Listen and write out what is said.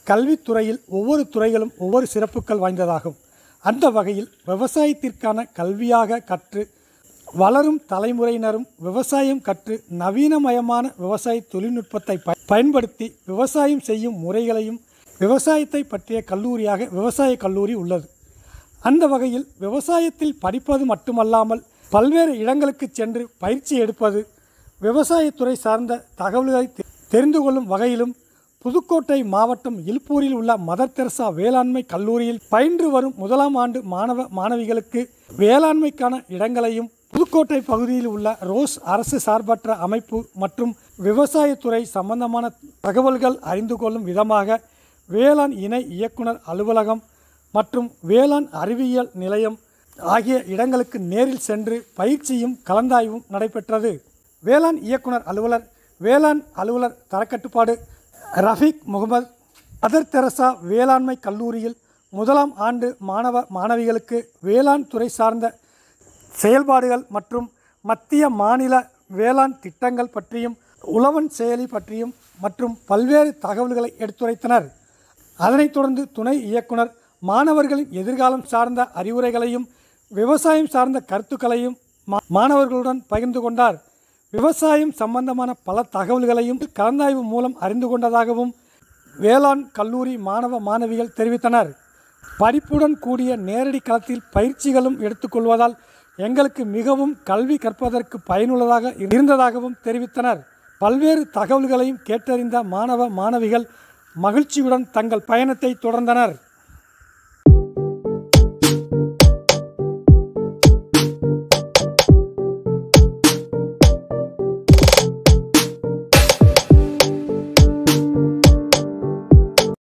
கல்வித்துறையில் ஒவ்வொரு துறைகளும் ஒவ்வொரு சிறப்புகள் வாய்ந்ததாகும் அந்த வகையில் விவசாயத்திற்கான கல்வியாக கற்று வளரும் தலைமுறையினரும் விவசாயம் கற்று நவீனமயமான விவசாய தொழில்நுட்பத்தை ப- பயன்படுத்தி விவசாயம் செய்யும் முறைகளையும் விவசாயத்தை பற்றிய கல்லூரியாக விவசாய கல்லூரி உள்ளது அந்த வகையில் விவசாயத்தில் படிப்பது மட்டுமல்லாமல் பல்வேறு இடங்களுக்கு சென்று பயிற்சி எடுப்பது விவசாயத்துறை சார்ந்த தகவல்களை தெ- தெரிந்து கொள்ளும் வகையிலும் புதுக்கோட்டை மாவட்டம் இல்பூரில் உள்ள மதர் தெரசா வேளாண்மை கல்லூரியில் பயின்று வரும் முதலாம் ஆண்டு மாணவ மாணவிகளுக்கு வேளாண்மைக்கான இடங்களையும் புதுக்கோட்டை பகுதியில் உள்ள ரோஸ் அரசு சார்பற்ற அமைப்பு மற்றும் விவசாயத்துறை சம்பந்தமான தகவல்கள் அறிந்து கொள்ளும் விதமாக வேளாண் இணை இயக்குனர் அலுவலகம் மற்றும் வேளாண் அறிவியல் நிலையம் ஆகிய இடங்களுக்கு நேரில் சென்று பயிற்சியும் கலந்தாய்வும் நடைபெற்றது வேளாண் இயக்குனர் அலுவலர் வேளாண் அலுவலர் தரக்கட்டுப்பாடு ரஃபீக் முகமது அதர் தெரசா வேளாண்மை கல்லூரியில் முதலாம் ஆண்டு மாணவ மாணவிகளுக்கு வேளாண் துறை சார்ந்த செயல்பாடுகள் மற்றும் மத்திய மாநில வேளாண் திட்டங்கள் பற்றியும் உழவன் செயலி பற்றியும் மற்றும் பல்வேறு தகவல்களை எடுத்துரைத்தனர் அதனைத் தொடர்ந்து துணை இயக்குனர் மாணவர்களின் எதிர்காலம் சார்ந்த அறிவுரைகளையும் விவசாயம் சார்ந்த கருத்துக்களையும் மா- மாணவர்களுடன் பகிர்ந்து கொண்டார் விவசாயம் சம்பந்தமான பல தகவல்களையும் கலந்தாய்வு மூலம் அறிந்து கொண்டதாகவும் வேளாண் கல்லூரி மாணவ மாணவிகள் தெரிவித்தனர் படிப்புடன் கூடிய நேரடி களத்தில் பயிற்சிகளும் எடுத்துக்கொள்வதால் எங்களுக்கு மிகவும் கல்வி கற்பதற்கு பயனுள்ளதாக இருந்ததாகவும் தெரிவித்தனர் பல்வேறு தகவல்களையும் கேட்டறிந்த மாணவ மாணவிகள் மகிழ்ச்சியுடன் தங்கள் பயணத்தை தொடர்ந்தனர்